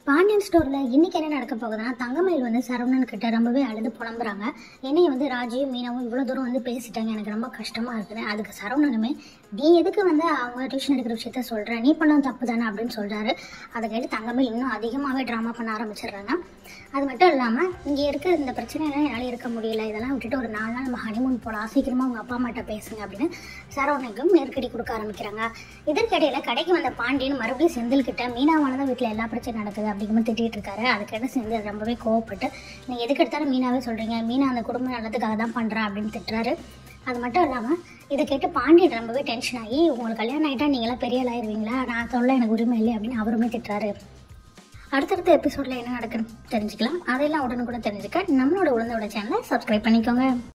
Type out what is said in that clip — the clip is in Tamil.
பாண்டியன் ஸ்டோரில் இன்னைக்கு என்ன நடக்க போகுதுன்னா தங்கமயில் வந்து சரவணன் கிட்ட ரொம்பவே அழுது புலம்புறாங்க என்னைய வந்து ராஜியும் மீனாவும் இவ்வளோ தூரம் வந்து பேசிட்டாங்க எனக்கு ரொம்ப கஷ்டமாக இருக்குது அதுக்கு சரவணனுமே நீ எதுக்கு வந்து அவங்க டியூஷன் எடுக்கிற விஷயத்த சொல்கிற நீ பண்ண தப்பு தானே அப்படின்னு சொல்கிறாரு அதை கேட்டு தங்கமயில் இன்னும் அதிகமாகவே ட்ராமா பண்ண ஆரம்பிச்சிடுறாங்க அது மட்டும் இல்லாமல் இங்கே இருக்க இந்த பிரச்சனையெல்லாம் என்னால் இருக்க முடியல இதெல்லாம் விட்டுட்டு ஒரு நாலு நாள் நம்ம ஹனிமூன் போகலாம் சீக்கிரமாக உங்கள் அப்பா அம்மாட்ட பேசுங்க அப்படின்னு சரவணனுக்கும் நெருக்கடி கொடுக்க ஆரம்பிக்கிறாங்க இதற்கிடையில் கடைக்கு வந்த பாண்டியன் மறுபடியும் செந்தில் கிட்ட மீனாவால தான் வீட்டில் எல்லா பிரச்சனையும் நடக்குது அப்படிங்கிற திட்டிகிட்டு இருக்காரு அதுக்கிட்ட செந்தில் ரொம்பவே கோவப்பட்டு நீங்கள் எதுக்கு எடுத்தாலும் மீனாவே சொல்கிறீங்க மீனா அந்த குடும்ப நல்லதுக்காக தான் பண்ணுறா அப்படின்னு திட்டுறாரு அது மட்டும் இல்லாமல் இதை கேட்டு பாண்டியன் ரொம்பவே டென்ஷன் ஆகி உங்களுக்கு கல்யாணம் ஆகிட்டா நீங்களாம் பெரிய ஆள் ஆயிருவீங்களா நான் சொல்ல எனக்கு உரிமை இல்லை அப்படின்னு அவருமே திட்டுறாரு அடுத்தடுத்த எபிசோடில் என்ன நடக்குன்னு தெரிஞ்சுக்கலாம் அதையெல்லாம் உடனுக்குடன் தெரிஞ்சுக்க நம்மளோட உழந்தோட சேனலை சப்ஸ்கிரைப் பண்ணிக்கோங்க